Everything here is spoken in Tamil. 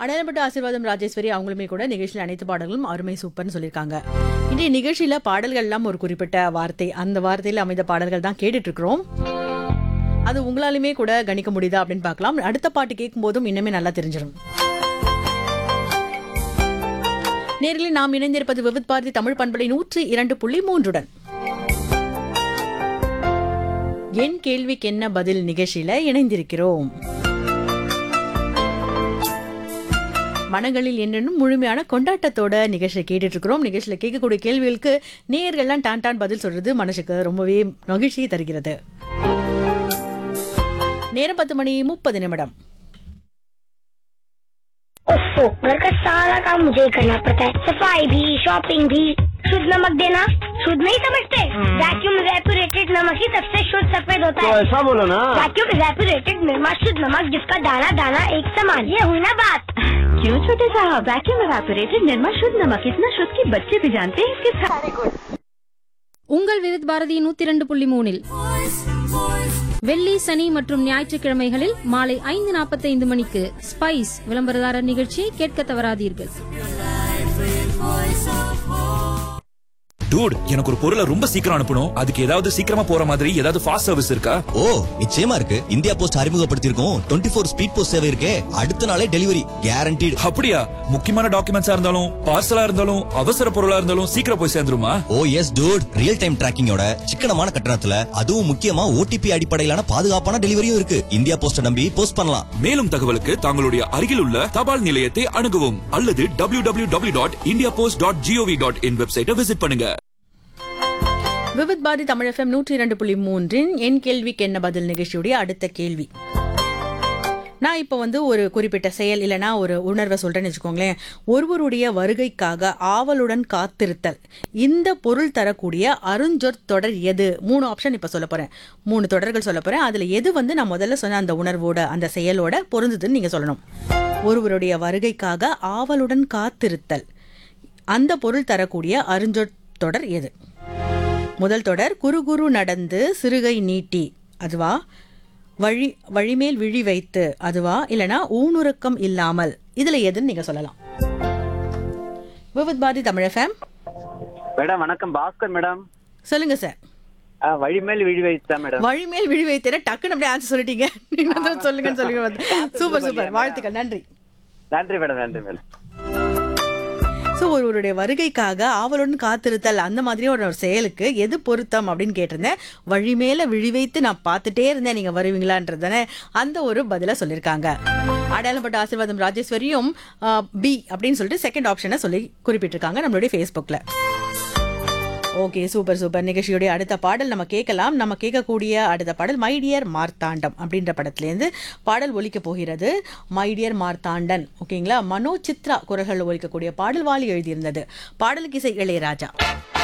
அடையாளப்பட்ட ஆசீர்வாதம் ராஜேஸ்வரி அவங்களுமே கூட நிகழ்ச்சியில் அனைத்து பாடல்களும் அருமை சூப்பர்னு சொல்லியிருக்காங்க இன்றைய நிகழ்ச்சியில் பாடல்கள் எல்லாம் ஒரு குறிப்பிட்ட வார்த்தை அந்த வார்த்தையில் அமைந்த பாடல்கள் தான் கேட்டுட்டு இருக்கிறோம் அது உங்களாலுமே கூட கணிக்க முடியுதா அப்படின்னு பார்க்கலாம் அடுத்த பாட்டு கேட்கும் போதும் இன்னுமே நல்லா தெரிஞ்சிடும் நேரில் நாம் இணைந்திருப்பது விவித் பாரதி தமிழ் பண்பலை நூற்றி இரண்டு புள்ளி மூன்றுடன் என் கேள்விக்கு என்ன பதில் நிகழ்ச்சியில இணைந்திருக்கிறோம் மனங்களில் என்னென்னும் முழுமையான கொண்டாட்டத்தோட நிகழ்ச்சியை கேட்டுட்டு இருக்கிறோம் நிகழ்ச்சியில் கேட்கக்கூடிய கேள்விகளுக்கு நேயர்கள்லாம் டான் டான் பதில் சொல்றது மனசுக்கு ரொம்பவே மகிழ்ச்சியை தருகிறது நேரம் பத்து மணி முப்பது நிமிடம் ओफो घर का सारा काम मुझे ही करना पड़ता है सफाई भी शॉपिंग भी शुद्ध नमक देना शुद्ध नहीं समझते वैक्यूम रेपुरेटेड नमक ही सबसे शुद्ध सफेद होता तो है ऐसा बोलो ना वैक्यूम रेपुरेटेड निर्मा शुद्ध नमक जिसका दाना दाना एक समान ये हुई ना बात क्यों छोटे साहब वैक्यूम एवापोरेटेड निर्मा शुद्ध नमक इतना शुद्ध कि बच्चे भी जानते हैं इसके साथ உங்கள் விவித் பாரதி நூத்தி இரண்டு புள்ளி மூணில் வெள்ளி சனி மற்றும் ஞாயிற்றுக்கிழமைகளில் மாலை ஐந்து நாற்பத்தைந்து மணிக்கு ஸ்பைஸ் விளம்பரதாரர் நிகழ்ச்சியை கேட்க தவறாதீர்கள் டூட் எனக்கு ஒரு பொருளை ரொம்ப சீக்கிரம் அனுப்பணும் அதுக்கு ஏதாவது சீக்கிரமா போற மாதிரி ஏதாவது ஃபாஸ்ட் சர்வீஸ் இருக்கா ஓ நிச்சயமா இருக்கு இந்தியா போஸ்ட் அறிமுகப்படுத்தியிருக்கோம் டுவெண்ட்டி ஃபோர் ஸ்பீட் போஸ்ட் சேவை இருக்கே அடுத்த நாளே டெலிவரி கேரண்டீடு அப்படியா முக்கியமான டாக்குமெண்ட்ஸா இருந்தாலும் பார்சலா இருந்தாலும் அவசர பொருளா இருந்தாலும் சீக்கிரம் போய் சேர்ந்துருமா oh yes dude real time டிராக்கிங்கோட சிக்கனமான கட்டணத்துல அதுவும் முக்கியமா ஓடிபி அடிப்படையிலான பாதுகாப்பான டெலிவரியும் இருக்கு இந்தியா போஸ்ட நம்பி போஸ்ட் பண்ணலாம் மேலும் தகவலுக்கு தங்களுடைய அருகில் உள்ள தபால் நிலையத்தை அணுகவும் அல்லது W W W dot India post dot GOV dot in வெப்சைட்டை விசிட் பண்ணுங்க விவித் பாரதி தமிழ் எஃப்எம் நூற்றி இரண்டு புள்ளி மூன்றின் என் கேள்விக்கு என்ன பதில் நிகழ்ச்சியுடைய அடுத்த கேள்வி நான் இப்போ வந்து ஒரு குறிப்பிட்ட செயல் இல்லைனா ஒரு உணர்வை சொல்றேன்னு வச்சுக்கோங்களேன் ஒருவருடைய வருகைக்காக ஆவலுடன் காத்திருத்தல் இந்த பொருள் தரக்கூடிய அருஞ்சொற் தொடர் எது மூணு ஆப்ஷன் இப்போ சொல்ல போறேன் மூணு தொடர்கள் சொல்ல போறேன் அதுல எது வந்து நான் முதல்ல சொன்ன அந்த உணர்வோட அந்த செயலோட பொருந்துதுன்னு நீங்க சொல்லணும் ஒருவருடைய வருகைக்காக ஆவலுடன் காத்திருத்தல் அந்த பொருள் தரக்கூடிய அருஞ்சொற் தொடர் எது முதல் தொடர் குறு குறு நடந்து சிறுகை நீட்டி அதுவா வழி வழிமேல் விழி வைத்து அதுவா இல்லனா ஊனுறக்கம் இல்லாமல் இதுல எதுன்னு நீங்க சொல்லலாம் விவித் பாரதி தமிழ் எஃப்எம் மேடம் வணக்கம் பாஸ்கர் மேடம் சொல்லுங்க சார் ஆ, வழிமேல் விழி வைத்தா மேடம் வழிமேல் விழி வைத்தேன டக்குன்னு அப்படியே ஆன்சர் சொல்லிட்டீங்க நீங்க வந்து சொல்லுங்கன்னு சொல்லுங்க சூப்பர் சூப்பர் வாழ்த்துக்கள் நன்றி நன்றி மேடம் நன்றி மேடம் ஸோ ஒருவருடைய வருகைக்காக ஆவலுடன் காத்திருத்தல் அந்த மாதிரி ஒரு ஒரு செயலுக்கு எது பொருத்தம் அப்படின்னு கேட்டிருந்தேன் வழி மேல விழி வைத்து நான் பார்த்துட்டே இருந்தேன் நீங்க வருவீங்களான்றதானே அந்த ஒரு பதில சொல்லியிருக்காங்க அடையாளப்பட்ட ஆசீர்வாதம் ராஜேஸ்வரியும் பி அப்படின்னு சொல்லிட்டு செகண்ட் ஆப்ஷனை சொல்லி குறிப்பிட்டிருக்காங்க நம்மளுடைய ஃபேஸ்புக்கில் ஓகே சூப்பர் சூப்பர் நிகழ்ச்சியுடைய அடுத்த பாடல் நம்ம கேட்கலாம் நம்ம கேட்கக்கூடிய அடுத்த பாடல் மை டியர் மார்த்தாண்டம் அப்படின்ற படத்துலேருந்து பாடல் ஒலிக்க போகிறது மை டியர் மார்த்தாண்டன் ஓகேங்களா மனோ சித்ரா குரல்கள் ஒலிக்கக்கூடிய பாடல் வாலி எழுதியிருந்தது பாடலுக்கு இசை இளையராஜா